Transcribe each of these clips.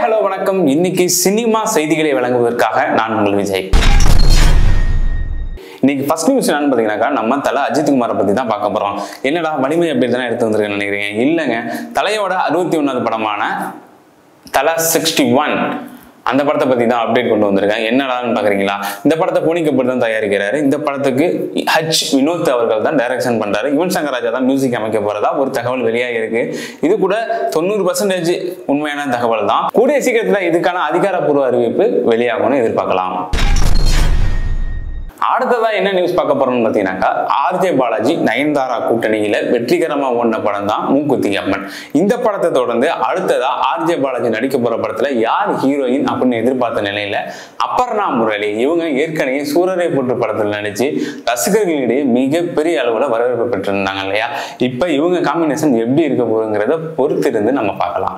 hello வணக்கம் இன்னைக்கு cinema செய்திகளை வழங்குவதற்காக நான் உங்கள் விஜய் இன்னைக்கு ஃபர்ஸ்ட் நியூஸ் என்னன்னு பார்த்தீங்கன்னாக்கா நம்ம தலை அஜித் குமாரை பற்றி தான் பார்க்க போகிறோம் என்னடா வலிமை அப்படி தானே எடுத்து வந்திருக்கேன்னு நினைக்கிறீங்க இல்லைங்க தலையோட அறுபத்தி ஒன்றாவது படமான தலை சிக்ஸ்டி ஒன் அந்த படத்தை பற்றி தான் அப்டேட் கொண்டு வந்திருக்கேன் என்னடான்னு பார்க்குறீங்களா இந்த படத்தை போனி கபூர் தான் தயாரிக்கிறாரு இந்த படத்துக்கு ஹச் வினோத் அவர்கள் தான் டைரக்ஷன் பண்ணுறாரு யுவன் சங்கர் ராஜா தான் மியூசிக் அமைக்க போகிறதா ஒரு தகவல் வெளியாக இருக்கு இது கூட தொண்ணூறு பர்சன்டேஜ் உண்மையான தகவல் தான் கூடிய சீக்கிரத்தில் இதுக்கான அதிகாரப்பூர்வ அறிவிப்பு வெளியாகும்னு எதிர்பார்க்கலாம் அடுத்ததா என்ன நியூஸ் பார்க்க போறோம்னு பார்த்தீங்கன்னாக்கா ஆர்ஜே பாலாஜி நயன்தாரா கூட்டணியில வெற்றிகரமா ஓடின படம் தான் மூக்குத்தி அம்மன் இந்த படத்தை தொடர்ந்து அடுத்ததா ஆர்ஜே பாலாஜி நடிக்க போற படத்துல யார் ஹீரோயின் அப்படின்னு எதிர்பார்த்த நிலையில அப்பர்ணா முரளி இவங்க ஏற்கனவே சூரரை போட்டு படத்தில் நடிச்சு ரசிகர்களிடையே மிகப்பெரிய அளவுல வரவேற்பு பெற்றிருந்தாங்க இல்லையா இப்ப இவங்க காம்பினேஷன் எப்படி இருக்க போகுங்கிறத பொறுத்திருந்து நம்ம பார்க்கலாம்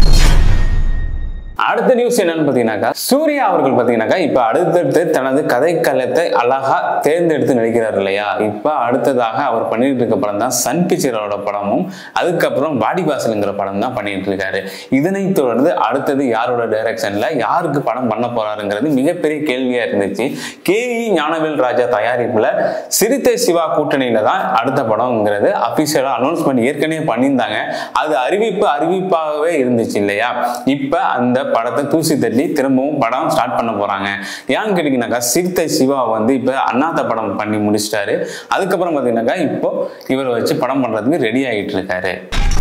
அடுத்த நியூஸ் என்னன்னு பார்த்தீங்கன்னாக்கா சூர்யா அவர்கள் பார்த்தீங்கன்னாக்கா இப்போ அடுத்தடுத்து தனது கதை களத்தை அழகா தேர்ந்தெடுத்து நடிக்கிறார் இல்லையா இப்போ அடுத்ததாக அவர் பண்ணிட்டு இருக்க படம் தான் சன் பிக்சரோட படமும் அதுக்கப்புறம் வாடிவாசலுங்கிற படம் தான் பண்ணிட்டு இருக்காரு இதனை தொடர்ந்து அடுத்தது யாரோட டைரக்ஷன்ல யாருக்கு படம் பண்ண போறாருங்கிறது மிகப்பெரிய கேள்வியா இருந்துச்சு கே இ ஞானவேல் ராஜா தயாரிப்புல சிறுத்தை சிவா கூட்டணியில தான் அடுத்த படம்ங்கிறது அபிஷியலா அனௌன்ஸ்மெண்ட் ஏற்கனவே பண்ணியிருந்தாங்க அது அறிவிப்பு அறிவிப்பாகவே இருந்துச்சு இல்லையா இப்போ அந்த படத்தை தூசி தட்டி திரும்பவும் படம் ஸ்டார்ட் பண்ண போறாங்க ஏன்னு கேட்டீங்கன்னாக்கா சிறுத்தை சிவா வந்து இப்போ அண்ணாத்த படம் பண்ணி முடிச்சிட்டாரு அதுக்கப்புறம் பார்த்தீங்கன்னாக்கா இப்போ இவரை வச்சு படம் பண்றதுக்கு ரெடி ஆகிட்டு இருக்காரு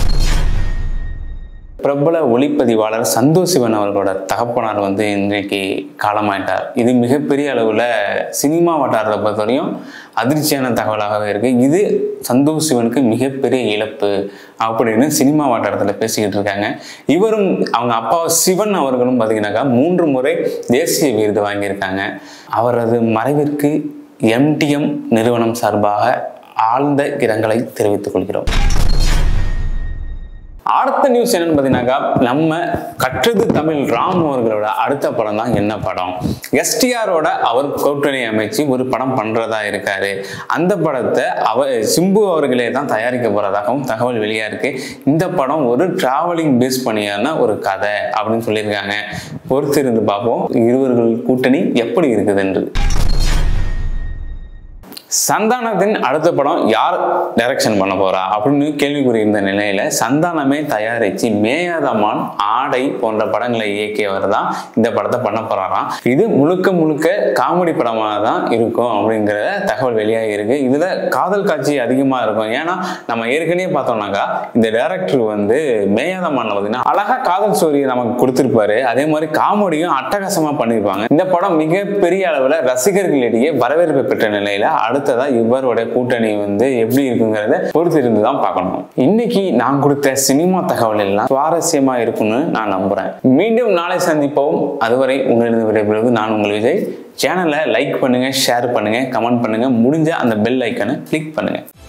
பிரபல ஒளிப்பதிவாளர் சந்தோஷ் சிவன் அவர்களோட தகப்பனார் வந்து இன்றைக்கு காலமாயிட்டார் இது மிகப்பெரிய அளவில் சினிமா வட்டாரத்தை பொறுத்தவரையும் அதிர்ச்சியான தகவலாகவே இருக்கு இது சந்தோஷ் சிவனுக்கு மிகப்பெரிய இழப்பு அப்படின்னு சினிமா வட்டாரத்தில் பேசிக்கிட்டு இருக்காங்க இவரும் அவங்க அப்பா சிவன் அவர்களும் பார்த்தீங்கன்னாக்கா மூன்று முறை தேசிய விருது வாங்கியிருக்காங்க அவரது மறைவிற்கு எம்டிஎம் நிறுவனம் சார்பாக ஆழ்ந்த இரங்கலை தெரிவித்துக் கொள்கிறோம் அடுத்த நியூஸ் என்னன்னு பார்த்தீங்கன்னாக்கா நம்ம கற்றது தமிழ் ராம் அவர்களோட அடுத்த படம் தான் என்ன படம் எஸ்டிஆரோட அவர் கூட்டணி அமைச்சு ஒரு படம் பண்றதா இருக்காரு அந்த படத்தை அவர் சிம்பு அவர்களே தான் தயாரிக்க போறதாகவும் தகவல் வெளியா இருக்கு இந்த படம் ஒரு டிராவலிங் பேஸ் பண்ணியான ஒரு கதை அப்படின்னு சொல்லியிருக்காங்க பொறுத்திருந்து பார்ப்போம் இருவர்கள் கூட்டணி எப்படி இருக்குது என்று சந்தானத்தின் அடுத்த படம் யார் டைரக்ஷன் பண்ண போறா அப்படின்னு கேள்விக்குறி இருந்த நிலையில சந்தானமே தயாரிச்சு மேயாதமான் ஆடை போன்ற படங்களை இயக்கியவர் தான் இந்த படத்தை பண்ண போறாராம் இது முழுக்க முழுக்க காமெடி படமாக தான் இருக்கும் அப்படிங்கிற தகவல் வெளியாகி இருக்கு இதுல காதல் காட்சி அதிகமா இருக்கும் ஏன்னா நம்ம ஏற்கனவே பார்த்தோம்னாக்கா இந்த டைரக்டர் வந்து மேயாதமான்ல பார்த்தீங்கன்னா அழகா காதல் ஸ்டோரியை நமக்கு கொடுத்திருப்பாரு அதே மாதிரி காமெடியும் அட்டகாசமா பண்ணியிருப்பாங்க இந்த படம் மிகப்பெரிய அளவுல ரசிகர்களிடையே வரவேற்பு பெற்ற நிலையில அடுத்ததா இவரோட கூட்டணி வந்து எப்படி இருக்குங்கிறத பொறுத்திருந்து தான் பார்க்கணும் இன்னைக்கு நான் கொடுத்த சினிமா தகவல் எல்லாம் சுவாரஸ்யமா இருக்கும்னு நான் நம்புறேன் மீண்டும் நாளை சந்திப்போம் அதுவரை உங்களிடம் விடைபெறுவது நான் உங்கள் விஜய் சேனலை லைக் பண்ணுங்க ஷேர் பண்ணுங்க கமெண்ட் பண்ணுங்க முடிஞ்ச அந்த பெல் ஐக்கனை கிளிக் பண்ணுங்க